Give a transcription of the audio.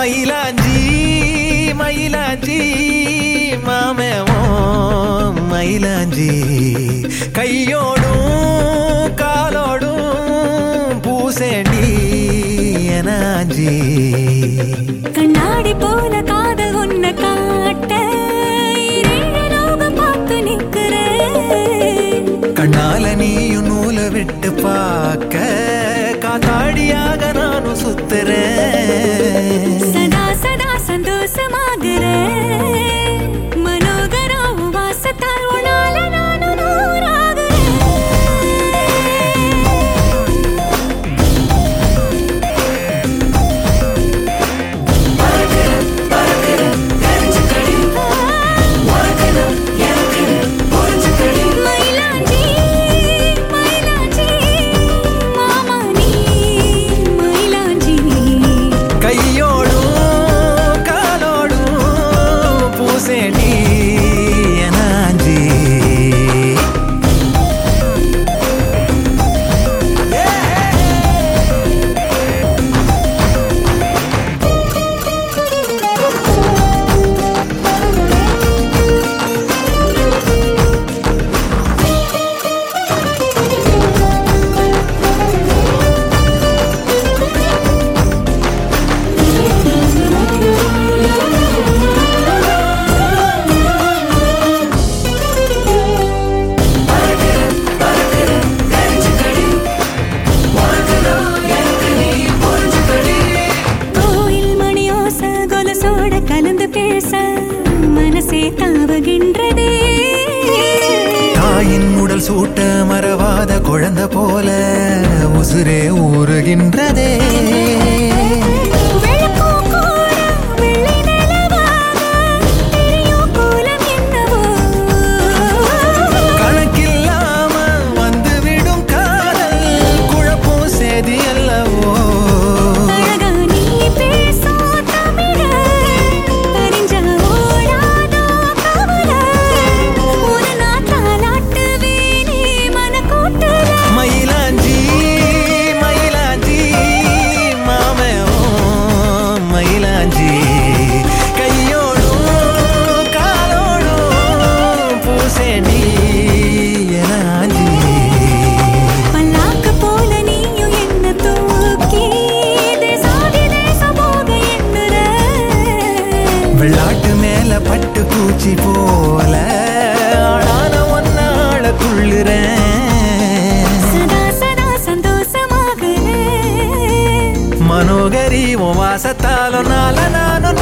மயிலாஞ்சி மயிலாஞ்சி மாமேவோ மயிலாஞ்சி கையோடும் காலோடும் பூசேண்டி எனாஞ்சி கண்ணாடி போல காதல் உன்னை காட்ட இரேழு லோகம் பார்த்து நிக்கிறேன் கண்ணால நீயும் நூலை விட்டு பார்க்க காத்தாடியாக நானும் சுத்துறேன் சதா சதா சந்தோஷமாகிறேன் மனோகரா உன் வாசத்தால் உன்னால நானும் நூறாகிறேன் மயிலாஞ்சி மயிலாஞ்சி மாமா நீ மயிலாஞ்சி கையோடும் காலோடும் பூசேண்டி எனாஞ்சி கோயில் மணியோச கொலசோட கலந்து பேச மனசே தாவுகின்றதே தாயின் உடல் சூட்ட மறவாத குழந்தை போல உசுரே ஊறுகின்றதே வெள்ளப்பூ கூட வெள்ளி நிலவாக தெரியும் கோலம் என்னவோ கணக்கில்லாம வந்துவிடும் காதல் குழப்பம் சேதி அல்லவோ அழகா நீ பேசும் தமிழ தெரிஞ்ச ஓடாதோ கவலை ஒரு நாள் தாலாட்டுவேனே மனக்கூட்டுல மயிலாஞ்சி மயிலாஞ்சி மாமேவோ மயிலாஞ்சி கையோடும் காலோடும் பூசேண்டி எனாஞ்சி பல்லாக்கு போல நீயும் என்ன தூக்கி தேசாதி தேசம் போக எண்ணுற வெள்ளாட்டு மேல பட்டு பூச்சி போல ஆளான ஒன்னாள துள்ளுறேன் சதா சதா சந்தோஷமாக மனோகரி உன் வாசத்தாலும் நால நானும்